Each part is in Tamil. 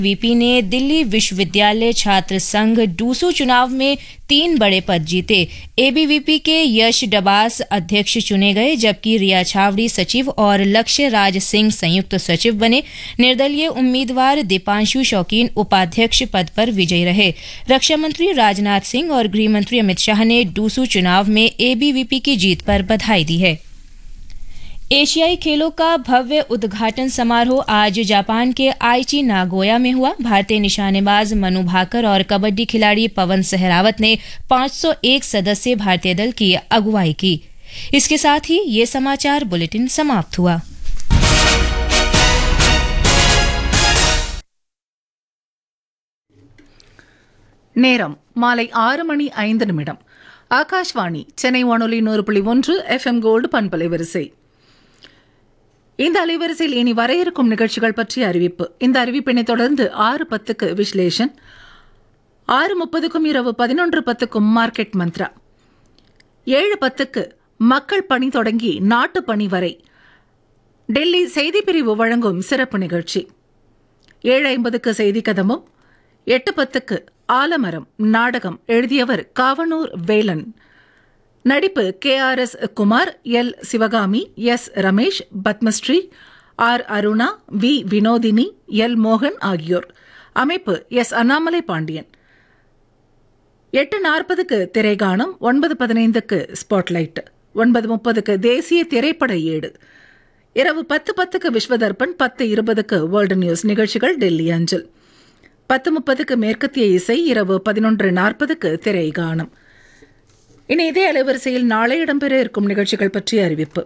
वीपी ने दिल्ली विश्वविद्यालय छात्र संघ डूसू चुनाव में तीन बड़े पद जीते एबीवीपी के यश डबास अध्यक्ष चुने गए जबकि रिया छावड़ी सचिव और लक्ष्य राज सिंह संयुक्त सचिव बने निर्दलीय उम्मीदवार दीपांशु शौकीन उपाध्यक्ष पद पर विजयी रहे रक्षा मंत्री राजनाथ सिंह और गृह मंत्री अमित शाह ने डूसू चुनाव में एबीवीपी की जीत पर बधाई दी है एशियाई खेलों का भव्य उद्घाटन समारोह आज जापान के आईची नागोया में हुआ भारतीय निशानेबाज मनु भाकर और कबड्डी खिलाड़ी पवन सहरावत ने 501 सदस्यीय भारतीय दल की अगुवाई की इसके साथ ही ये समाचार बुलेटिन समाप्त हुआ நேரம் மாலை ஆறு மணி ஐந்து நிமிடம் ஆகாஷ்வாணி சென்னை வானொலி நூறு புள்ளி ஒன்று எஃப்எம் கோல்டு பண்பலை வரிசை இந்த அலைவரிசையில் இனி வர இருக்கும் நிகழ்ச்சிகள் பற்றிய அறிவிப்பு இந்த அறிவிப்பினை தொடர்ந்து ஆறு பத்துக்கு விஸ்லேஷன் ஆறு முப்பதுக்கும் இரவு பதினொன்று பத்துக்கும் மார்க்கெட் மந்த்ரா ஏழு பத்துக்கு மக்கள் பணி தொடங்கி நாட்டு பணி வரை டெல்லி செய்திப்பிரிவு வழங்கும் சிறப்பு நிகழ்ச்சி ஏழு ஐம்பதுக்கு செய்தி கதமும் எட்டு பத்துக்கு ஆலமரம் நாடகம் எழுதியவர் காவனூர் வேலன் நடிப்பு கே ஆர் எஸ் குமார் எல் சிவகாமி எஸ் ரமேஷ் பத்மஸ்ரீ ஆர் அருணா வி வினோதினி எல் மோகன் ஆகியோர் அமைப்பு எஸ் அண்ணாமலை பாண்டியன் எட்டு நாற்பதுக்கு திரைகானம் ஒன்பது பதினைந்துக்கு ஸ்பாட்லைட் ஒன்பது முப்பதுக்கு தேசிய திரைப்பட ஏடு இரவு பத்து பத்துக்கு விஸ்வதர்பன் பத்து இருபதுக்கு வேர்ல்டு நியூஸ் நிகழ்ச்சிகள் டெல்லி அஞ்சல் பத்து முப்பதுக்கு மேற்கத்திய இசை இரவு பதினொன்று நாற்பதுக்கு திரைகானம் இனி இதே அலைவரிசையில் நாளை இடம்பெற இருக்கும் நிகழ்ச்சிகள் பற்றிய அறிவிப்பு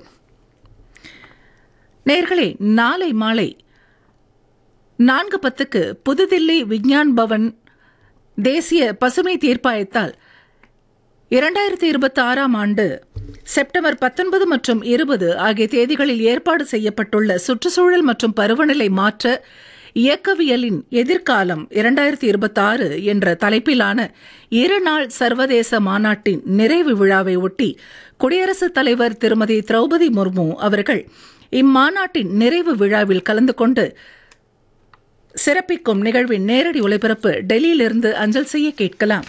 நேர்களே நாளை மாலை நான்கு பத்துக்கு புதுதில்லி விஞ்ஞான் பவன் தேசிய பசுமை தீர்ப்பாயத்தால் இரண்டாயிரத்தி இருபத்தி ஆறாம் ஆண்டு செப்டம்பர் பத்தொன்பது மற்றும் இருபது ஆகிய தேதிகளில் ஏற்பாடு செய்யப்பட்டுள்ள சுற்றுச்சூழல் மற்றும் பருவநிலை மாற்ற இயக்கவியலின் எதிர்காலம் இரண்டாயிரத்தி இருபத்தி ஆறு என்ற தலைப்பிலான இரு நாள் சர்வதேச மாநாட்டின் நிறைவு விழாவை ஒட்டி குடியரசுத் தலைவர் திருமதி திரௌபதி முர்மு அவர்கள் இம்மாநாட்டின் நிறைவு விழாவில் கலந்து கொண்டு சிறப்பிக்கும் நிகழ்வின் நேரடி ஒளிபரப்பு டெல்லியிலிருந்து அஞ்சல் செய்ய கேட்கலாம்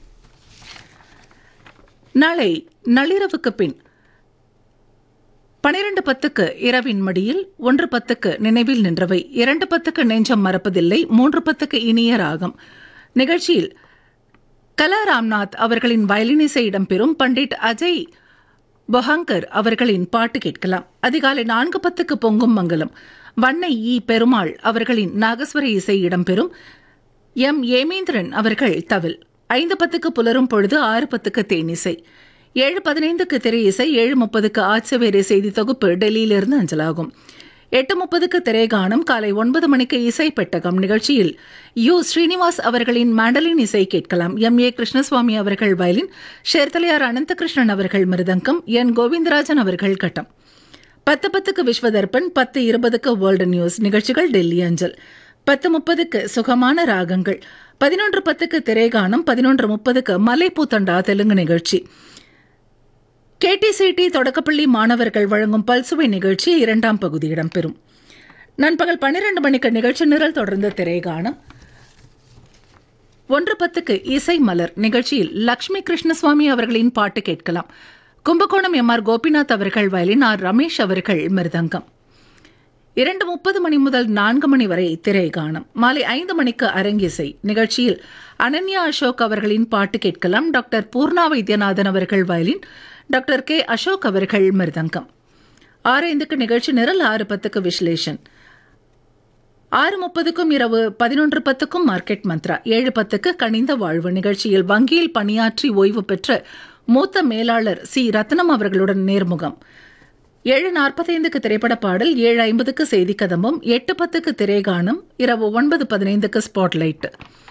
நாளை நள்ளிரவுக்கு பின் பனிரெண்டு பத்துக்கு இரவின் மடியில் ஒன்று பத்துக்கு நினைவில் நின்றவை இரண்டு பத்துக்கு நெஞ்சம் மறப்பதில்லை மூன்று பத்துக்கு இனிய ராகம் நிகழ்ச்சியில் கலா ராம்நாத் அவர்களின் வயலின் இசை இடம்பெறும் பண்டிட் அஜய் பொஹங்கர் அவர்களின் பாட்டு கேட்கலாம் அதிகாலை நான்கு பத்துக்கு பொங்கும் மங்கலம் வண்ணை இ பெருமாள் அவர்களின் நாகஸ்வர இசை இடம்பெறும் எம் ஏமேந்திரன் அவர்கள் தவில் ஐந்து பத்துக்கு புலரும் பொழுது ஆறு பத்துக்கு தேனிசை ஏழு பதினைந்துக்கு திரை இசை ஏழு முப்பதுக்கு ஆட்சவேரை செய்தி தொகுப்பு டெல்லியிலிருந்து அஞ்சலாகும் எட்டு முப்பதுக்கு திரைகானம் காலை ஒன்பது மணிக்கு இசை பெட்டகம் நிகழ்ச்சியில் யு ஸ்ரீனிவாஸ் அவர்களின் மேண்டலின் இசை கேட்கலாம் எம் ஏ கிருஷ்ணசுவாமி அவர்கள் வயலின் ஷேர்தலையார் அனந்தகிருஷ்ணன் அவர்கள் மிருதங்கம் என் கோவிந்தராஜன் அவர்கள் கட்டம் பத்து பத்துக்கு விஸ்வதர்பன் பத்து இருபதுக்கு வேர்ல்டு நியூஸ் நிகழ்ச்சிகள் டெல்லி அஞ்சல் பத்து முப்பதுக்கு சுகமான ராகங்கள் பதினொன்று பத்துக்கு திரைகானம் பதினொன்று முப்பதுக்கு மலைப்பூத்தண்டா தெலுங்கு நிகழ்ச்சி கேடிசிடி தொடக்கப்பள்ளி மாணவர்கள் வழங்கும் பல்சுவை நிகழ்ச்சி இரண்டாம் பகுதி இடம்பெறும் நண்பகல் பன்னிரண்டு மணிக்கு நிகழ்ச்சி நிரல் தொடர்ந்து திரைகானம் ஒன்று பத்துக்கு இசை மலர் நிகழ்ச்சியில் லக்ஷ்மி கிருஷ்ணசுவாமி அவர்களின் பாட்டு கேட்கலாம் கும்பகோணம் எம் ஆர் கோபிநாத் அவர்கள் வயலின் ஆர் ரமேஷ் அவர்கள் மிருதங்கம் இரண்டு முப்பது மணி முதல் நான்கு மணி வரை திரைகானம் மாலை ஐந்து மணிக்கு அரங்கிசை நிகழ்ச்சியில் அனன்யா அசோக் அவர்களின் பாட்டு கேட்கலாம் டாக்டர் பூர்ணா வைத்தியநாதன் அவர்கள் வயலின் டாக்டர் கே அசோக் அவர்கள் மிருதங்கம் ஆறு ஐந்துக்கு நிகழ்ச்சி நிரல் ஆறு பத்துக்கு விஸ்லேஷன் ஆறு முப்பதுக்கும் இரவு பதினொன்று பத்துக்கும் மார்க்கெட் மந்த்ரா ஏழு பத்துக்கு கனிந்த வாழ்வு நிகழ்ச்சியில் வங்கியில் பணியாற்றி ஓய்வு பெற்ற மூத்த மேலாளர் சி ரத்னம் அவர்களுடன் நேர்முகம் ஏழு நாற்பத்தைந்துக்கு திரைப்பட பாடல் ஏழு ஐம்பதுக்கு செய்தி கதம்பம் எட்டு பத்துக்கு திரைகானம் இரவு ஒன்பது பதினைந்துக்கு ஸ்பாட்லைட்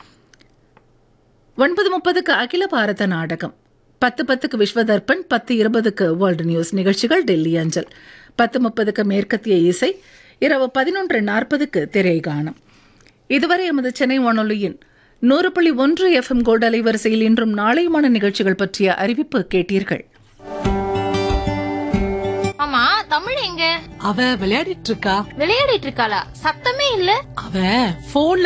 ஒன்பது முப்பதுக்கு அகில பாரத நாடகம் பத்து பத்துக்கு விஸ்வதர்பன் பத்து இருபதுக்கு வேர்ல்டு நியூஸ் நிகழ்ச்சிகள் டெல்லி அஞ்சல் பத்து முப்பதுக்கு மேற்கத்திய இசை இரவு பதினொன்று நாற்பதுக்கு திரைகானம் இதுவரை எமது சென்னை வானொலியின் நூறு புள்ளி ஒன்று எஃப்எம் கோல்டு அலைவரிசையில் இன்றும் நாளையுமான நிகழ்ச்சிகள் பற்றிய அறிவிப்பு கேட்டீர்கள் ஆமா தமிழ் எங்க அவ விளையாடிட்டு இருக்கா விளையாடிட்டு இருக்காளா சத்தமே இல்ல அவ போன்ல